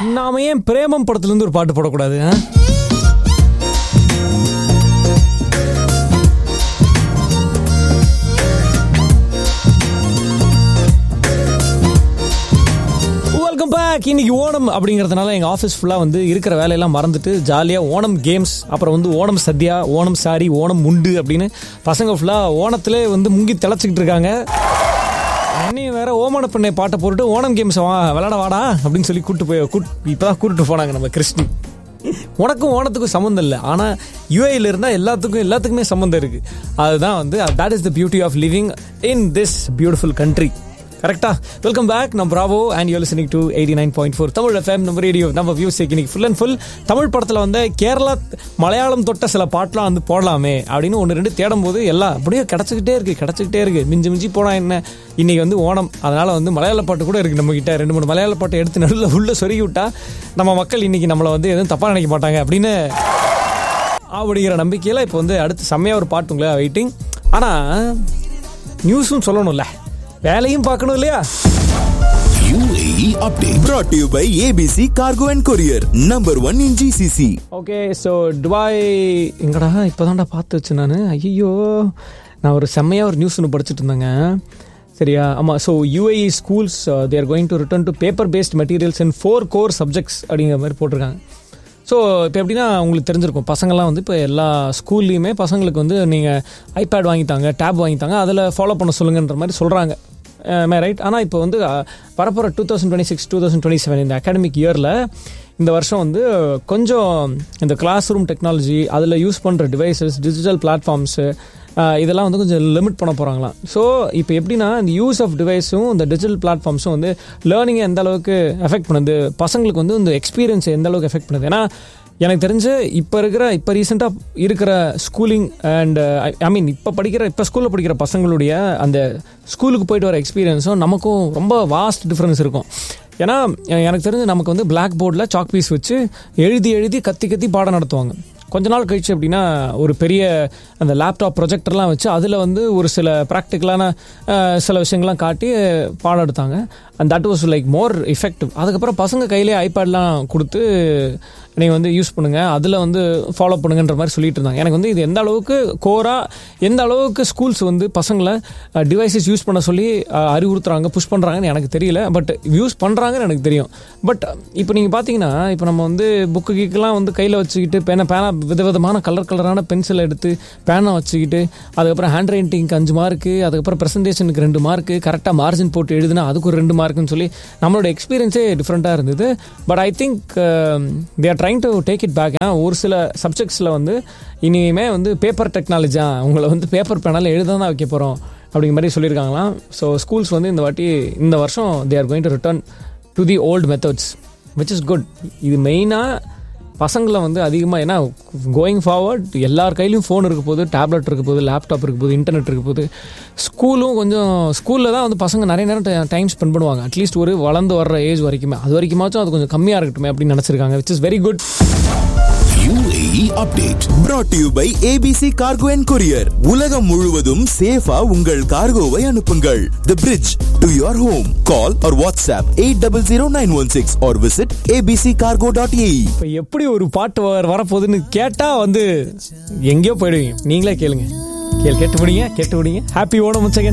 நாம ஏன் பிரேமம் படத்துல இருந்து ஒரு பாட்டு போடக்கூடாது ஆ? வெல்கம் பேக் இன்னைக்கு ஓணம் அப்படிங்கிறதுனால எங்கள் ஆஃபீஸ் ஃபுல்லாக வந்து இருக்கிற வேலையெல்லாம் மறந்துட்டு ஜாலியாக ஓணம் கேம்ஸ் அப்புறம் வந்து ஓணம் சத்யா ஓணம் சாரி ஓணம் முண்டு அப்படின்னு பசங்க ஃபுல்லாக ஓணத்திலே வந்து முங்கி திளைச்சிக்கிட்டு இருக்காங்க என்னையும் வேற ஓமன பண்ணை பாட்டை போட்டுட்டு ஓணம் கேம்ஸ் வா விளாட வாடா அப்படின்னு சொல்லி கூட்டு போய் கூட் இப்போதான் கூட்டிட்டு போனாங்க நம்ம கிருஷ்ணி உனக்கும் ஓணத்துக்கும் சம்மந்தம் இல்லை ஆனால் யூஏயில் இருந்தால் எல்லாத்துக்கும் எல்லாத்துக்குமே சம்மந்தம் இருக்குது அதுதான் வந்து that is the beauty of living in this beautiful country கரெக்டா வெல்கம் பேக் நம்ம bravo and you listening to eighty nine point four Tamil FM நம்ம ரேடியோ நம்ம வியூஸ் இன்னைக்கு ஃபுல் அண்ட் ஃபுல் தமிழ் படத்தில் வந்து கேரளா மலையாளம் தொட்ட சில பாட்டெலாம் வந்து போடலாமே அப்படின்னு ஒன்று ரெண்டு தேடும் போது எல்லாம் அப்படியே கிடச்சிக்கிட்டே இருக்கு கிடச்சிக்கிட்டே இருக்கு மிஞ்சி மிஞ்சி போனால் என்ன இன்னைக்கு வந்து ஓணம் அதனால வந்து மலையாள பாட்டு கூட இருக்கு நம்ம கிட்ட ரெண்டு மூணு மலையாள பாட்டை எடுத்து நடுவில் உள்ள சொருகி விட்டா நம்ம மக்கள் இன்னைக்கு நம்மளை வந்து எதுவும் தப்பாக நினைக்க மாட்டாங்க அப்படின்னு அப்படிங்கிற நம்பிக்கையில் இப்போ வந்து அடுத்து செம்மையாக ஒரு பாட்டு உங்களை வெயிட்டிங் ஆனால் நியூஸும் சொல்லணும்ல வேலையும் பார்க்கணும் இல்லையா UAE update brought to you by ABC Cargo and Courier, number one in GCC. Okay so Dubai எங்கடா இப்போதான்டா பார்த்து வச்சேன் நான் ஐயோ நான் ஒரு செம்மையாக ஒரு நியூஸ் ஒன்று படிச்சுட்டு இருந்தேங்க சரியா ஆமாம் so UAE schools they're going to return to paper based materials in four core subjects அப்படிங்கிற மாதிரி போட்டிருக்காங்க ஸோ இப்போ எப்படின்னா உங்களுக்கு தெரிஞ்சிருக்கும் பசங்கள்லாம் வந்து இப்போ எல்லா ஸ்கூல்லையுமே பசங்களுக்கு வந்து நீங்கள் ஐபேட் வாங்கித்தாங்க டேப் வாங்கித்தாங்க அதில் ஃபாலோ பண்ண சொல்லுங்கன்ற மாதிரி சொல்கிறாங்க மே ரைட் ஆனால் இப்போ வந்து வரப்போகிற two thousand twenty six two thousand twenty seven இந்த அகாடமிக் இயரில் இந்த வருஷம் வந்து கொஞ்சம் இந்த கிளாஸ் ரூம் டெக்னாலஜி அதில் யூஸ் பண்ணுற டிவைசஸ் டிஜிட்டல் பிளாட்ஃபார்ம்ஸு இதெல்லாம் வந்து கொஞ்சம் லிமிட் பண்ண போகிறாங்களாம் ஸோ இப்போ எப்படின்னா இந்த யூஸ் ஆஃப் டிவைஸும் இந்த டிஜிட்டல் பிளாட்ஃபார்ம்ஸும் வந்து லேர்னிங்கை எந்த அளவுக்கு எஃபெக்ட் பண்ணுது பசங்களுக்கு வந்து இந்த எக்ஸ்பீரியன்ஸ் எந்த அளவுக்கு எஃபெக்ட் பண்ணுது ஏன்னா எனக்கு தெரிஞ்சு இப்போ இருக்கிற இப்போ ரீசெண்டாக இருக்கிற ஸ்கூலிங் அண்ட் ஐ மீன் இப்போ படிக்கிற இப்போ ஸ்கூலில் படிக்கிற பசங்களுடைய அந்த ஸ்கூலுக்கு போயிட்டு வர எக்ஸ்பீரியன்ஸும் நமக்கும் ரொம்ப வாஸ்ட் டிஃப்ரென்ஸ் இருக்கும் ஏன்னா எனக்கு தெரிஞ்சு நமக்கு வந்து பிளாக் போர்டில் சாக் பீஸ் வச்சு எழுதி எழுதி கத்தி கத்தி பாடம் நடத்துவாங்க கொஞ்ச நாள் கழிச்சு அப்படின்னா ஒரு பெரிய அந்த லேப்டாப் ப்ரொஜெக்டர்லாம் வச்சு அதில் வந்து ஒரு சில ப்ராக்டிக்கலான சில விஷயங்கள்லாம் காட்டி பாடம் எடுத்தாங்க and that was like more effective அதுக்கப்புறம் பசங்க கையிலே ஐபேட்லாம் கொடுத்து நீங்கள் வந்து யூஸ் பண்ணுங்கள் அதில் வந்து ஃபாலோ பண்ணுங்கன்ற மாதிரி சொல்லிட்டு இருந்தாங்க எனக்கு வந்து இது எந்த அளவுக்கு கோராக எந்த அளவுக்கு ஸ்கூல்ஸ் வந்து பசங்களை டிவைசஸ் யூஸ் பண்ண சொல்லி அஹ், அறிவுறுத்துறாங்க புஷ் பண்ணுறாங்கன்னு எனக்கு தெரியல பட் யூஸ் பண்ணுறாங்கன்னு எனக்கு தெரியும் பட் இப்போ நீங்கள் பார்த்தீங்கன்னா இப்போ நம்ம வந்து புக்கு கீக்கெல்லாம் வந்து கையில் வச்சுக்கிட்டு பேனா பேனா விதவிதமான கலர் கலரான பென்சில் எடுத்து பேனா வச்சுக்கிட்டு அதுக்கப்புறம் ஹேண்ட் ரைட்டிங்க்கு அஞ்சு மார்க்கு அதுக்கப்புறம் ப்ரெசன்டேஷனுக்கு ரெண்டு மார்க்கு கரெக்டாக மார்ஜின் போட்டு எழுதுனா அதுக்கு ஒரு ரெண்டு மார்க்குன்னு சொல்லி நம்மளோட எக்ஸ்பீரியன்ஸே டிஃப்ரெண்ட்டாக இருந்தது but I think they are trying to take it back ஏன்னா ஒரு சில சப்ஜெக்ட்ஸில் வந்து இனிமே வந்து பேப்பர் டெக்னாலஜியா உங்களை வந்து பேப்பர் பேனால எழுத தான் வைக்க போகிறோம் அப்படிங்கிற மாதிரி சொல்லியிருக்காங்களாம் ஸோ ஸ்கூல்ஸ் வந்து இந்த வாட்டி இந்த வருஷம் they are going to return to the old methods which is good இது மெயினாக பசங்களை வந்து அதிகமாக ஏன்னா கோயிங் ஃபார்வர்ட் எல்லார் கையிலையும் ஃபோன் இருக்க போது டேப்லெட் இருக்க போது லேப்டாப் இருக்க போது இன்டர்நெட் இருக்க போது ஸ்கூலும் கொஞ்சம் ஸ்கூலில் தான் வந்து பசங்க நிறைய நேரம் டைம் ஸ்பெண்ட் பண்ணுவாங்க அட்லீஸ்ட் ஒரு வளர்ந்து வர்ற ஏஜ் வரைக்குமே அது வரைக்குமாச்சும் அது கொஞ்சம் கம்மியாக இருக்கட்டுமே அப்படின்னு நினச்சிருக்காங்க which is very good UAE update brought to you by ABC Cargo and Courier. உலகம் முழுவதும் சேஃபா உங்கள் கார்கோவை அனுப்புங்கள். The bridge to your home. Call or WhatsApp 800916 or visit abccargo.ae. இப்போ எப்படி ஒரு பாட்டு வர- வரப்போகுதுன்னு கேட்டால் வந்து எங்கேயோ போயிடுவீங்க நீங்களே கேளுங்க கேள் கேட்டு முடிங்க கேட்டு முடிங்க ஹாப்பி ஓணம் செகண்ட்